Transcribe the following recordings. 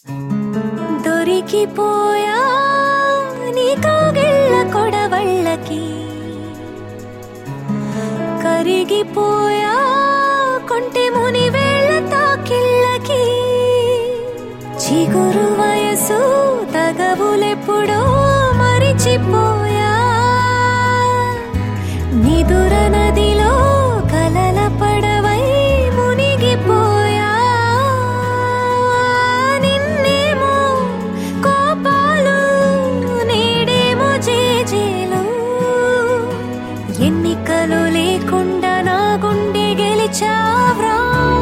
దొరికిపోయా నీ కౌగిళ్ళ కొడవళ్ళకి కరిగిపోయా కొంటె ముని వేళ్ళ తాకిళ్ళకి చిగురు వయసు తగవులెప్పుడో మరిచిపోయా నిదుర నదిలో కలల పడవై మునిగిపోయా నిన్నేమో కోపాలు నేడేమో జేజేలు ఎన్నికలు లేకుండా నా గుండె గెలిచావ్రా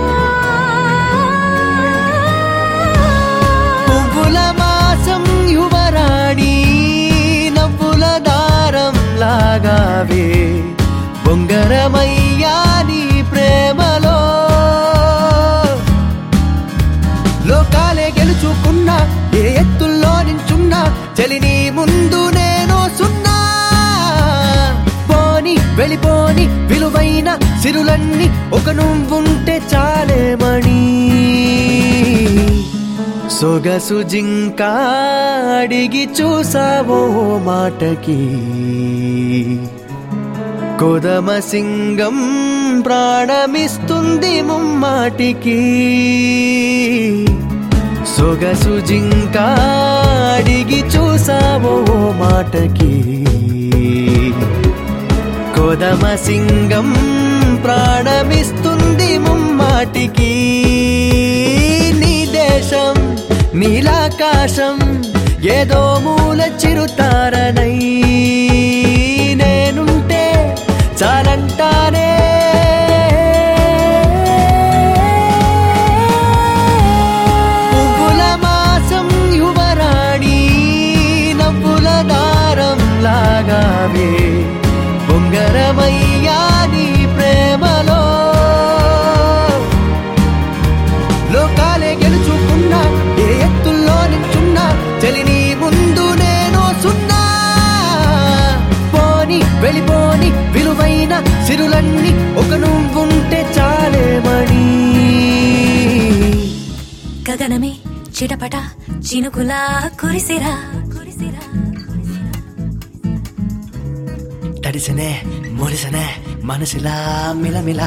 పువ్వుల మాసం యువరాణి నవ్వుల దారం లాగావే బొంగరమయ్యా నీ ప్రేమలో లోకాలే గెలుచుకున్నా ఏ ఎత్తుల్లో నించున్నా చలిని ముందు నేను సున్నా పోని వెళ్ళిపోని విలువైన సిరులన్నీ ఒక నువ్వుంటే చాలేమణి సొగసు జింక అడిగి చూసావో మాటకి కొదమ సింగం ప్రాణమిస్తుంది ముమ్మాటికి సొగసు జింక అడిగి చూసావో మాటకి కొదమ సింగం ప్రాణమిస్తుంది ముమ్మాటికి నీ దేశం నీలాకాశం ఏదో మూల చిరుతారనై నేనుంటే చాలంటానే పువ్వుల మాసం యువరాణి నవ్వుల దారం లాగావే బొంగరమయ్యా నీ ప్రేమలో లోకాలే గెలుచుకున్నా ఏ ఎత్తుల్లో నించున్నా చలిని ముందు నేను సున్నా పోని వెళ్ళిపోని విలువైన సిరులన్నీ ఒక నువ్వుంటే చాలేమణి గగనమే చిటపట చినుకులా కురిసిరా కురిసిరా తడిసనే మురిసనే మనసిలా మిలమిలా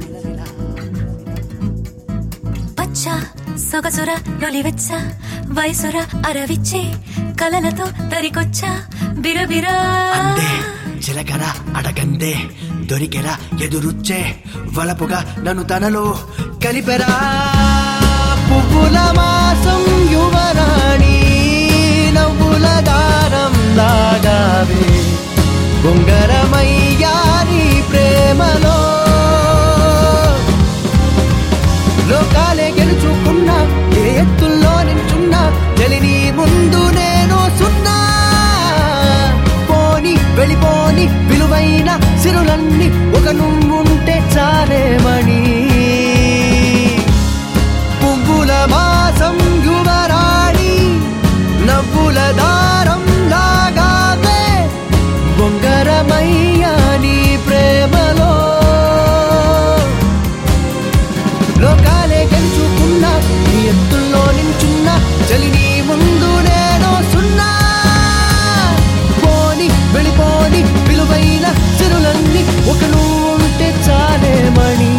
పచ్చ సొగసుర నొలివెచ్చ వయసుర అరవిచ్చే కలలతో తరికొచ్చా బిరబిరా అందే చిలకర అడగందే దొరికెరా ఎదురుచ్చే వలపుగా నన్ను తనలో కలిపెరా పువ్వుల మాసం యువరాణి నవ్వుల దారం లాగావే బొంగరమయ్యా నీ ప్రేమలో లోకాలే గెలుచుకున్నా ఏ ఎత్తుల్లో నించున్నా చలిని ముందు నేను సున్నా పోని వెళ్ళిపోని విలువైన సిరులన్నీ ఒక నువ్వుంటే చాలేమణి పువ్వుల మాసం యువరాణి నవ్వుల దారం లాగావే బొంగరమయ్యా నీ ప్రేమలో లోకాలే గెలుచుకున్నా నీ ఎత్తుల్లో నించున్నా చలిని ముందు నేను సున్నా పోని వెళ్ళిపోని విలువైన సిరులన్నీ ఒక నువ్వు ఉంటే చాలేమణి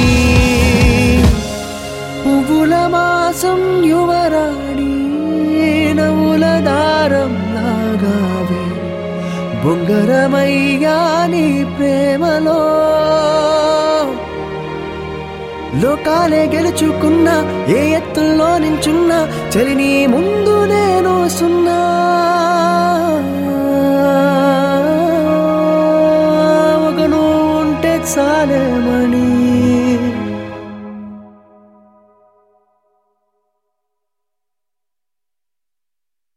పువ్వుల మాసం యువరాణి నవ్వుల దారం లాగావే బొంగరమయ్యా నీ ప్రేమలో లోకాలే గెలుచుకున్నా ఏ ఎత్తుల్లో నించున్నా చలిని ముందు నేను సున్నా ఒక నువ్వు ఉంటే చాలేమణి